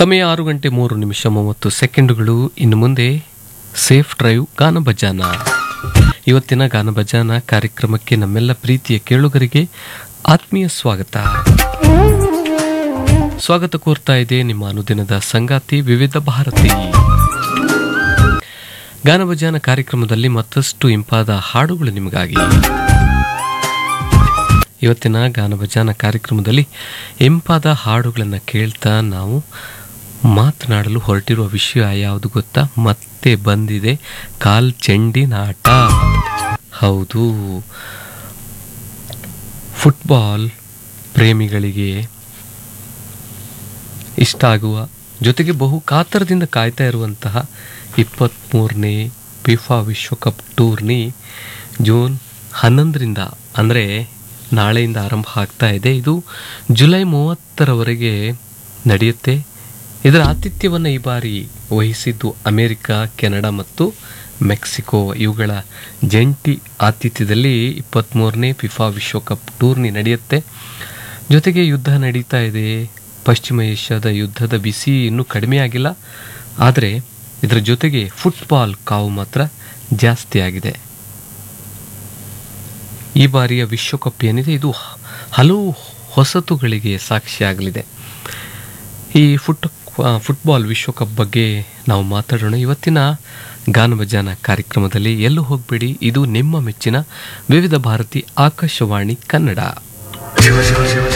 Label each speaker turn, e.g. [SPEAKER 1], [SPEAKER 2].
[SPEAKER 1] ಸಮಯ ಆರು ಗಂಟೆ ಮೂರು ನಿಮಿಷ ಮೂವತ್ತು ಸೆಕೆಂಡುಗಳು ಇನ್ನು ಮುಂದೆ ಸೇಫ್ ಡ್ರೈವ್ ಗಾನ ಭಜಾನ ಇವತ್ತಿನ ಗಾನ ಭಜಾನ ಕಾರ್ಯಕ್ರಮಕ್ಕೆ ನಮ್ಮೆಲ್ಲ ಪ್ರೀತಿಯ ಕೇಳುಗರಿಗೆ ಆತ್ಮೀಯ ಸ್ವಾಗತ ಸ್ವಾಗತ ಕೋರ್ತಾ ಇದೆ ನಿಮ್ಮ ಅನುದಿನದ ಸಂಗಾತಿ ವಿವಿಧ ಭಾರತಿ ಗಾನ ಭಜಾನ ಕಾರ್ಯಕ್ರಮದಲ್ಲಿ ಮತ್ತಷ್ಟು ಇಂಪಾದ ಹಾಡುಗಳು ನಿಮಗಾಗಿ ಇವತ್ತಿನ ಗಾನ ಭಜಾನ ಕಾರ್ಯಕ್ರಮದಲ್ಲಿ ಇಂಪಾದ ಹಾಡುಗಳನ್ನು ಕೇಳ್ತಾ ನಾವು ಮಾತನಾಡಲು ಹೊರಟಿರುವ ವಿಷಯ ಯಾವುದು ಗೊತ್ತಾ ಮತ್ತೆ ಬಂದಿದೆ ಕಾಲ್ ಚೆಂಡಿನಾಟ ಹೌದು ಫುಟ್ಬಾಲ್ ಪ್ರೇಮಿಗಳಿಗೆ ಇಷ್ಟ ಆಗುವ ಜೊತೆಗೆ ಬಹು ಕಾತರದಿಂದ ಕಾಯ್ತಾ ಇರುವಂತಹ ಇಪ್ಪತ್ತ್ಮೂರನೇ ಫಿಫಾ ವಿಶ್ವಕಪ್ ಟೂರ್ನಿ ಜೂನ್ ಹನ್ನೊಂದರಿಂದ ಅಂದರೆ ನಾಳೆಯಿಂದ ಆರಂಭ ಆಗ್ತಾ ಇದೆ ಇದು ಜುಲೈ ಮೂವತ್ತರವರೆಗೆ ನಡೆಯುತ್ತೆ ಇದರ ಆತಿಥ್ಯವನ್ನು ಈ ಬಾರಿ ವಹಿಸಿದ್ದು ಅಮೆರಿಕ ಕೆನಡಾ ಮತ್ತು ಮೆಕ್ಸಿಕೋ ಇವುಗಳ ಜಂಟಿ ಆತಿಥ್ಯದಲ್ಲಿ ಇಪ್ಪತ್ತ್ಮೂರನೇ ಫಿಫಾ ವಿಶ್ವಕಪ್ ಟೂರ್ನಿ ನಡೆಯುತ್ತೆ ಜೊತೆಗೆ ಯುದ್ಧ ನಡೀತಾ ಇದೆ ಪಶ್ಚಿಮ ಏಷ್ಯಾದ ಯುದ್ಧದ ಬಿಸಿ ಇನ್ನೂ ಕಡಿಮೆ ಆಗಿಲ್ಲ ಆದರೆ ಇದರ ಜೊತೆಗೆ ಫುಟ್ಬಾಲ್ ಕಾವು ಮಾತ್ರ ಜಾಸ್ತಿ ಆಗಿದೆ ಈ ಬಾರಿಯ ವಿಶ್ವಕಪ್ ಏನಿದೆ ಇದು ಹಲವು ಹೊಸತುಗಳಿಗೆ ಸಾಕ್ಷಿಯಾಗಲಿದೆ ಈ ಫುಟ್ ಫುಟ್ಬಾಲ್ ವಿಶ್ವಕಪ್ ಬಗ್ಗೆ ನಾವು ಮಾತಾಡೋಣ ಇವತ್ತಿನ ಗಾನ ಭಜಾನ ಕಾರ್ಯಕ್ರಮದಲ್ಲಿ ಎಲ್ಲೂ ಹೋಗಬೇಡಿ ಇದು ನಿಮ್ಮ ಮೆಚ್ಚಿನ ವಿವಿಧ ಭಾರತಿ ಆಕಾಶವಾಣಿ ಕನ್ನಡ